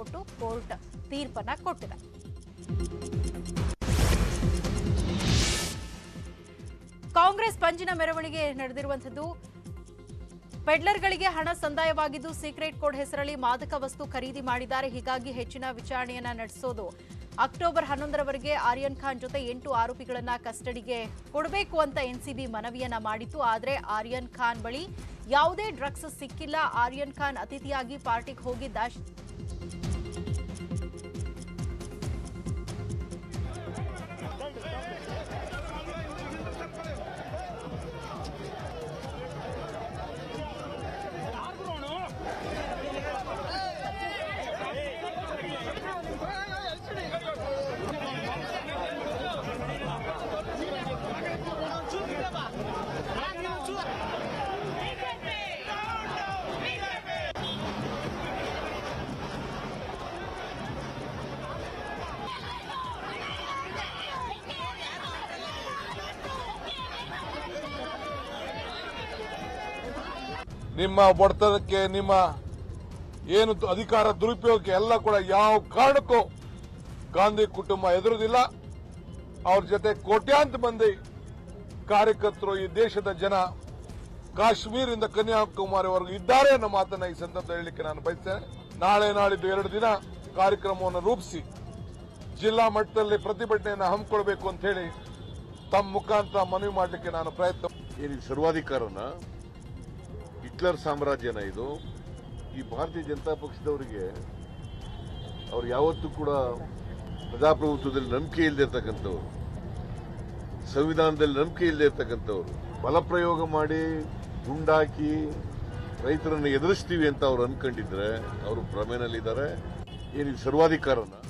ಕೊಟ್ಟು ಕೋರ್ಟ್ ತೀರ್ಪನ್ನ ಕೊಟ್ಟಿದೆ ಕಾಂಗ್ರೆಸ್ ಪಂಜಿನ ಮೆರವಣಿಗೆ ನಡೆದಿರುವಂತದ್ದು ಪೆಡ್ಲರ್ಗಳಿಗೆ ಹಣ ಸಂದಾಯವಾಗಿದ್ದು ಸೀಕ್ರೆಟ್ ಕೋಡ್ ಹೆಸರಲ್ಲಿ ಮಾದಕ ವಸ್ತು ಖರೀದಿ ಮಾಡಿದ್ದಾರೆ ಹೀಗಾಗಿ ಹೆಚ್ಚಿನ ವಿಚಾರಣೆಯನ್ನ ನಡೆಸೋದು ಅಕ್ಟೋಬರ್ ಹನ್ನೊಂದರವರೆಗೆ ಆರ್ಯನ್ ಖಾನ್ ಜೊತೆ ಎಂಟು ಆರೋಪಿಗಳನ್ನ ಕಸ್ಟಡಿಗೆ ಕೊಡಬೇಕು ಅಂತ ಎನ್ಸಿಬಿ ಮನವಿಯನ್ನ ಮಾಡಿತ್ತು ಆದರೆ ಆರ್ಯನ್ ಖಾನ್ ಬಳಿ ಯಾವುದೇ ಡ್ರಗ್ಸ್ ಸಿಕ್ಕಿಲ್ಲ ಆರ್ಯನ್ ಖಾನ್ ಅತಿಥಿಯಾಗಿ ಪಾರ್ಟಿಗೆ ಹೋಗಿದ್ದ ನಿಮ್ಮ ಬಡತನಕ್ಕೆ ನಿಮ್ಮ ಏನು ದು- ಅಧಿಕಾರ ದುರುಪಯೋಗಕ್ಕೆ ಎಲ್ಲ ಕೂಡ ಯಾವ ಕಾರಣಕ್ಕೂ ಗಾಂಧಿ ಕುಟುಂಬ ಎದುರುದಿಲ್ಲ ಅವ್ರ ಜೊತೆ ಕೋಟ್ಯಾಂತ ಮಂದಿ ಕಾರ್ಯಕರ್ತರು ಈ ದೇಶದ ಜನ ಕಾಶ್ಮೀರಿಂದ ಕನ್ಯಾಕುಮಾರಿವರೆಗೂ ಇದ್ದಾರೆ ಅನ್ನೋ ಮಾತನ್ನ ಈ ಸಂದರ್ಭದಲ್ಲಿ ಹೇಳಲಿಕ್ಕೆ ನಾನು ಬಯಸ್ತೇನೆ ನಾಳೆ ನಾಳಿದ್ದು ಎರಡು ದಿನ ಕಾರ್ಯಕ್ರಮವನ್ನು ರೂಪಿಸಿ ಜಿಲ್ಲಾ ಮಟ್ಟದಲ್ಲಿ ಪ್ರತಿಭಟನೆಯನ್ನು ಹಮ್ಮಿಕೊಳ್ಬೇಕು ಅಂತ ಹೇಳಿ ತಮ್ಮ ಮುಖಾಂತರ ಮನವಿ ಮಾಡಲಿಕ್ಕೆ ನಾನು ಪ್ರಯತ್ನ ಏನು ಸರ್ವಾಧಿಕಾರನ ಹಿಟ್ಲರ್ ಸಾಮ್ರಾಜ್ಯನ ಇದು ಈ ಭಾರತೀಯ ಜನತಾ ಪಕ್ಷದವರಿಗೆ ಅವ್ರು ಯಾವತ್ತೂ ಕೂಡ ಪ್ರಜಾಪ್ರಭುತ್ವದಲ್ಲಿ ನಂಬಿಕೆ ಇಲ್ಲದೆ ಇರ್ತಕ್ಕಂಥವ್ರು ಸಂವಿಧಾನದಲ್ಲಿ ನಂಬಿಕೆ ಇಲ್ಲದೆ ಇರ್ತಕ್ಕಂಥವ್ರು ಬಲಪ್ರಯೋಗ ಮಾಡಿ ಗುಂಡಾಕಿ ರೈತರನ್ನು ಎದುರಿಸ್ತೀವಿ ಅಂತ ಅವ್ರು ಅನ್ಕೊಂಡಿದ್ರೆ ಅವರು ಭ್ರಮೆನಲ್ಲಿದ್ದಾರೆ ಏನು ಸರ್ವಾಧಿಕಾರನ